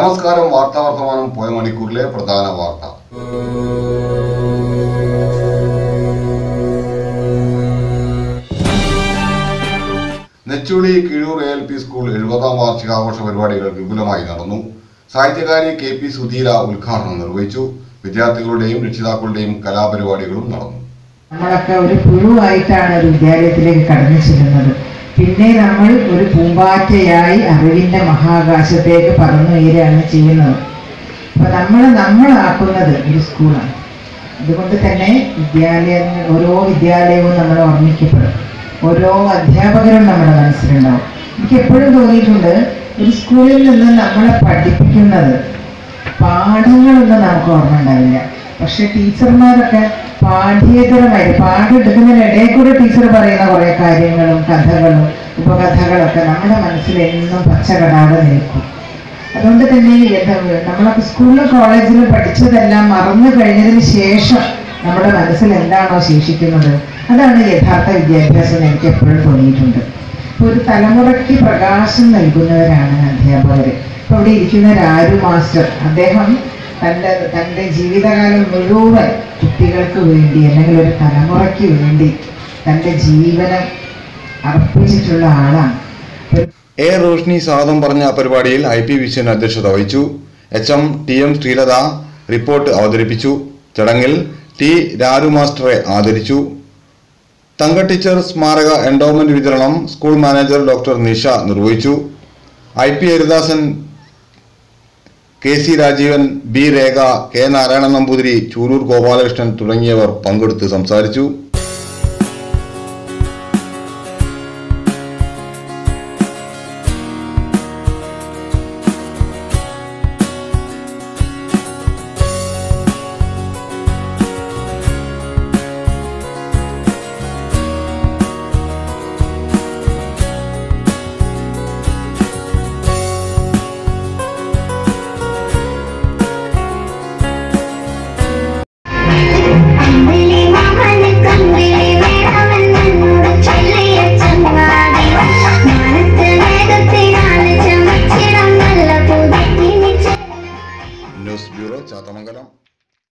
നമസ്കാരം വാർത്താ വർത്തമാനം പോയ മണിക്കൂറിലെ പ്രധാന വാർത്ത Nechuli Kizhur A L P school എഴുപതാം വാർഷികാഘോഷ പരിപാടികൾ വിപുലമായി നടന്നു സാഹിത്യകാരി കെ പി സുധീര ഉദ്ഘാടനം നിർവഹിച്ചു വിദ്യാർത്ഥികളുടെയും രക്ഷിതാക്കളുടെയും കലാപരിപാടികളും നടന്നു നമ്മളൊക്കെ ഒരു പുഴുവായിട്ടാണ് ഒരു വിദ്യാലയത്തിലേക്ക് കടന്നു ചെല്ലുന്നത് പിന്നെ നമ്മൾ ഒരു പൂമ്പാറ്റയായി അറിവിന്റെ മഹാകാശത്തേക്ക് പറന്നുയരുകയാണ് ചെയ്യുന്നത് അപ്പൊ നമ്മൾ നമ്മളാക്കുന്നത് ഒരു സ്കൂളാണ് അതുകൊണ്ട് തന്നെ വിദ്യാലയങ്ങൾ ഓരോ വിദ്യാലയവും നമ്മൾ ഓർമ്മിക്കപ്പെടും ഓരോ അധ്യാപകരും നമ്മുടെ മനസ്സിലുണ്ടാവും എനിക്ക് എപ്പോഴും തോന്നിയിട്ടുണ്ട് ഒരു സ്കൂളിൽ നിന്ന് നമ്മളെ പഠിപ്പിക്കുന്നത് പാഠങ്ങളൊന്നും നമുക്ക് ഓർമ്മ ഉണ്ടാവില്ല പക്ഷെ ടീച്ചർമാരൊക്കെ പാഠ്യേതരമായി പാഠം എടുക്കുന്നതിനിടയിൽ കൂടെ ടീച്ചർ പറയുന്ന കുറേ കാര്യങ്ങളും കഥകളും ഉപകഥകളൊക്കെ നമ്മുടെ മനസ്സിൽ എന്നും പച്ചകടാതെ നിൽക്കും അതുകൊണ്ട് തന്നെ എന്താ നമ്മളൊക്കെ സ്കൂളിലും കോളേജിലും പഠിച്ചതെല്ലാം മറന്നു കഴിഞ്ഞതിന് ശേഷം നമ്മുടെ മനസ്സിൽ എന്താണോ ശേഷിക്കുന്നത് അതാണ് യഥാർത്ഥ വിദ്യാഭ്യാസം എന്ന് എനിക്ക് എപ്പോഴും തോന്നിയിട്ടുണ്ട് ഇപ്പൊ ഒരു തലമുറയ്ക്ക് പ്രകാശം നൽകുന്നവരാണ് അധ്യാപകർ ഇപ്പൊ ഇവിടെ ഇരിക്കുന്ന രാരു മാസ്റ്റർ അദ്ദേഹം തൻ്റെ തൻ്റെ ജീവിതകാലം മുഴുവൻ കുട്ടികൾക്ക് വേണ്ടി അല്ലെങ്കിൽ ഒരു തലമുറയ്ക്ക് വേണ്ടി തൻ്റെ ജീവനം അർപ്പിച്ചിട്ടുള്ള ആളാണ് ഒരു എ റോഷ്നി സ്വാഗതം പറഞ്ഞ പരിപാടിയിൽ ഐ പി വിശ്വൻ അധ്യക്ഷത വഹിച്ചു H M T M Sreelatha report അവതരിപ്പിച്ചു ചടങ്ങിൽ ടി രാരു മാസ്റ്ററെ ആദരിച്ചു തങ്ക ടീച്ചർ സ്മാരക എൻഡോമെന്റ് വിതരണം സ്കൂൾ മാനേജർ ഡോക്ടർ നിഷ നിർവഹിച്ചു I P Haridasan K C Rajeevan B Rekha K Narayanan Namboothiri Chooroor Gopalakrishnan തുടങ്ങിയവർ പങ്കെടുത്ത് സംസാരിച്ചു